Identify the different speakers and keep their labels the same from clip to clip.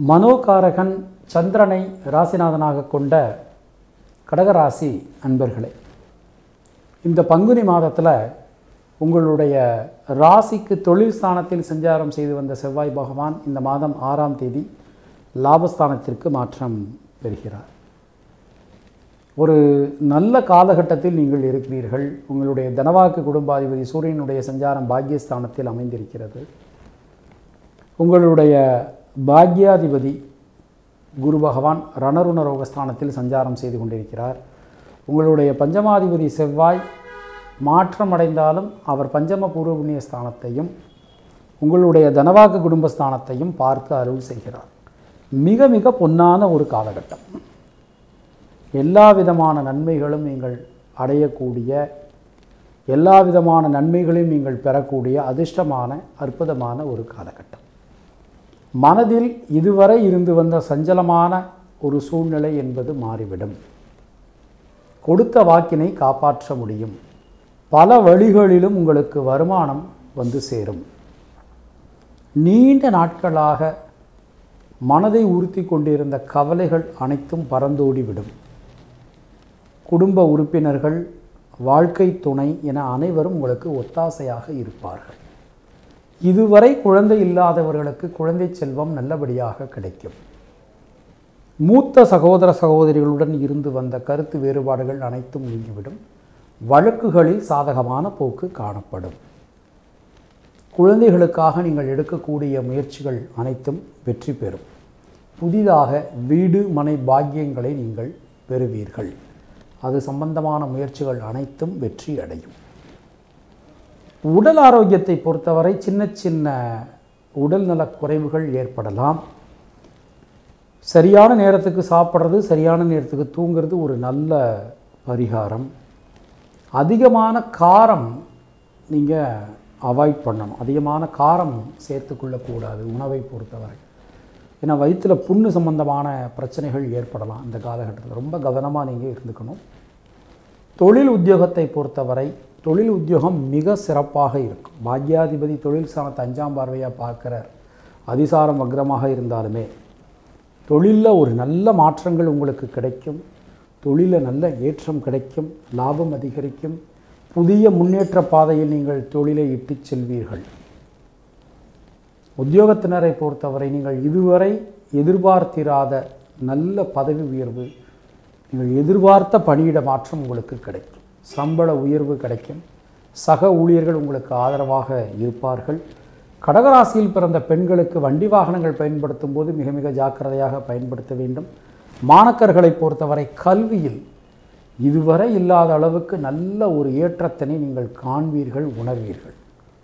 Speaker 1: மனோகாரகன் சந்திரனை ராசிநாதனாக கொண்ட கடகராசி அன்பர்களே இந்த பங்குனி மாதத்தில் உங்களுடைய ராசிக்கு தொழில் ஸ்தானத்தில் சஞ்சாரம் செய்து வந்த செவ்வாய் பகவான் இந்த மாதம் ஆறாம் தேதி லாபஸ்தானத்திற்கு மாற்றம் பெறுகிறார் ஒரு நல்ல காலகட்டத்தில் நீங்கள் இருக்கிறீர்கள் உங்களுடைய தனவாக்கு குடும்பாதிபதி சூரியனுடைய சஞ்சாரம் பாக்கியஸ்தானத்தில் அமைந்திருக்கிறது உங்களுடைய பாக்யாதிபதி குரு பகவான் ரணருண ரோகஸ்தானத்தில் சஞ்சாரம் செய்து கொண்டிருக்கிறார் உங்களுடைய பஞ்சமாதிபதி செவ்வாய் மாற்றமடைந்தாலும் அவர் பஞ்சம பூர்வ புண்ணிய ஸ்தானத்தையும் உங்களுடைய தனவாக்கு குடும்பஸ்தானத்தையும் பார்த்து அருள் செய்கிறார் மிக மிக பொன்னான ஒரு காலகட்டம் எல்லா விதமான நன்மைகளும் நீங்கள் அடையக்கூடிய எல்லா விதமான நன்மைகளையும் நீங்கள் பெறக்கூடிய அதிர்ஷ்டமான அற்புதமான ஒரு காலகட்டம் மனதில் இதுவரை இருந்து வந்த சஞ்சலமான ஒரு சூழ்நிலை என்பது மாறிவிடும் கொடுத்த வாக்கினை காப்பாற்ற முடியும் பல வழிகளிலும் உங்களுக்கு வருமானம் வந்து சேரும் நீண்ட நாட்களாக மனதை உறுத்தி கொண்டிருந்த கவலைகள் அனைத்தும் பறந்தோடிவிடும் குடும்ப உறுப்பினர்கள் வாழ்க்கை துணை என அனைவரும் உங்களுக்கு ஒத்தாசையாக இருப்பார்கள் இதுவரை குழந்தை இல்லாதவர்களுக்கு குழந்தை செல்வம் நல்லபடியாக கிடைக்கும் மூத்த சகோதர சகோதரிகளுடன் இருந்து வந்த கருத்து வேறுபாடுகள் அனைத்தும் நீங்கிவிடும் வழக்குகளில் சாதகமான போக்கு காணப்படும் குழந்தைகளுக்காக நீங்கள் எடுக்கக்கூடிய முயற்சிகள் அனைத்தும் வெற்றி பெறும் புதிதாக வீடு மனை பாக்கியங்களை நீங்கள் பெறுவீர்கள் அது சம்பந்தமான முயற்சிகள் அனைத்தும் வெற்றி அடையும் உடல் ஆரோக்கியத்தை பொறுத்தவரை சின்ன சின்ன உடல்நலக் குறைவுகள் ஏற்படலாம் சரியான நேரத்துக்கு சாப்பிட்றது சரியான நேரத்துக்கு தூங்குறது ஒரு நல்ல பரிகாரம் அதிகமான காரம் நீங்கள் அவாய்ட் பண்ணணும் அதிகமான காரம் சேர்த்துக்கொள்ளக்கூடாது உணவை பொறுத்தவரை ஏன்னா வயிற்றில் புண்ணு சம்பந்தமான பிரச்சனைகள் ஏற்படலாம் இந்த காலகட்டத்தில் ரொம்ப கவனமாக நீங்கள் இருந்துக்கணும் தொழில் உத்தியோகத்தை பொறுத்தவரை தொழில் உத்தியோகம் மிக சிறப்பாக இருக்கும் பாக்யாதிபதி தொழில் ஸ்தானத்தை அஞ்சாம் பார்வையாக பார்க்குறார் அதிசாரம் வக்ரமாக இருந்தாலுமே தொழிலில் ஒரு நல்ல மாற்றங்கள் உங்களுக்கு கிடைக்கும் தொழிலில் நல்ல ஏற்றம் கிடைக்கும் லாபம் அதிகரிக்கும் புதிய முன்னேற்ற பாதையில் நீங்கள் தொழிலை இட்டுச் செல்வீர்கள் உத்தியோகத்தினரை பொறுத்தவரை நீங்கள் இதுவரை எதிர்பார்த்திராத நல்ல பதவி உயர்வு நீங்கள் எதிர்பார்த்த பணியிட மாற்றம் உங்களுக்கு கிடைக்கும் சம்பள உயர்வு கிடைக்கும் சக ஊழியர்கள் உங்களுக்கு ஆதரவாக இருப்பார்கள் கடகராசியில் பிறந்த பெண்களுக்கு வண்டி வாகனங்கள் பயன்படுத்தும் போது மிக மிக ஜாக்கிரதையாக பயன்படுத்த வேண்டும் மாணக்கர்களை பொறுத்தவரை கல்வியில் இதுவரை இல்லாத அளவுக்கு நல்ல ஒரு ஏற்றத்தினை நீங்கள் காண்பீர்கள் உணர்வீர்கள்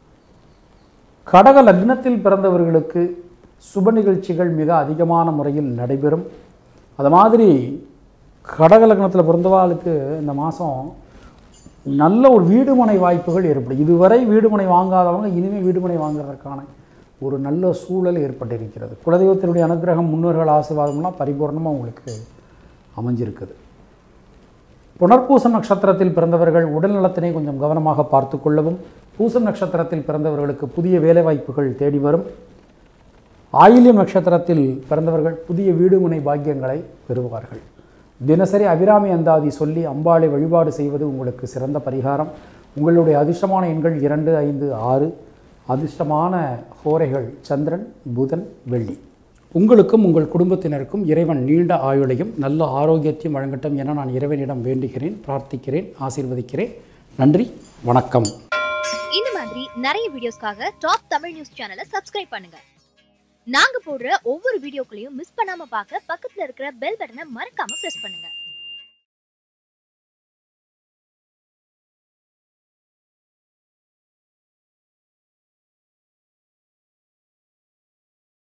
Speaker 1: கடக லக்னத்தில் பிறந்தவர்களுக்கு சுப நிகழ்ச்சிகள் மிக அதிகமான முறையில் நடைபெறும் அது மாதிரி கடக லக்னத்தில் பிறந்தவாளுக்கு இந்த மாதம் நல்ல ஒரு வீடுமனை வாய்ப்புகள் ஏற்படும் இதுவரை வீடுமனை வாங்காதவங்க இனிமேல் வீடுமனை வாங்குறதற்கான ஒரு நல்ல சூழல் ஏற்பட்டிருக்கிறது குலதெய்வத்தினுடைய அனுகிரகம் முன்னோர்கள் ஆசீர்வாதம்லாம் பரிபூர்ணமாக உங்களுக்கு அமைஞ்சிருக்குது புனர்பூசம் நட்சத்திரத்தில் பிறந்தவர்கள் உடல் நலத்தினை கொஞ்சம் கவனமாக பார்த்து கொள்ளவும் பூசம் நட்சத்திரத்தில் பிறந்தவர்களுக்கு புதிய வேலைவாய்ப்புகள் தேடி வரும் ஆயில்யம் நட்சத்திரத்தில் பிறந்தவர்கள் புதிய வீடுமனை பாக்கியங்களை பெறுவார்கள் தினசரி அபிராமி அந்தாதி சொல்லி அம்பாளை வழிபாடு செய்வது உங்களுக்கு சிறந்த பரிகாரம் உங்களுடைய அதிர்ஷ்டமான எண்கள் இரண்டு ஐந்து ஆறு அதிர்ஷ்டமான ஹோரைகள் சந்திரன் புதன் வெள்ளி உங்களுக்கும் உங்கள் குடும்பத்தினருக்கும் இறைவன் நீண்ட ஆயுளையும் நல்ல ஆரோக்கியத்தையும் வழங்கட்டும் என நான் இறைவனிடம் வேண்டுகிறேன் பிரார்த்திக்கிறேன் ஆசீர்வதிக்கிறேன் நன்றி வணக்கம்
Speaker 2: இந்த மாதிரி நிறைய வீடியோஸ்க்காக டாப் தமிழ் நியூஸ் சேனலை சப்ஸ்கிரைப் பண்ணுங்க நாங்க போடுற ஒவ்வொரு வீடியோக்களையும் மிஸ் பண்ணாம பார்க்க பக்கத்துல இருக்கிற பெல் பட்டனை மறக்காம பிரஸ் பண்ணுங்க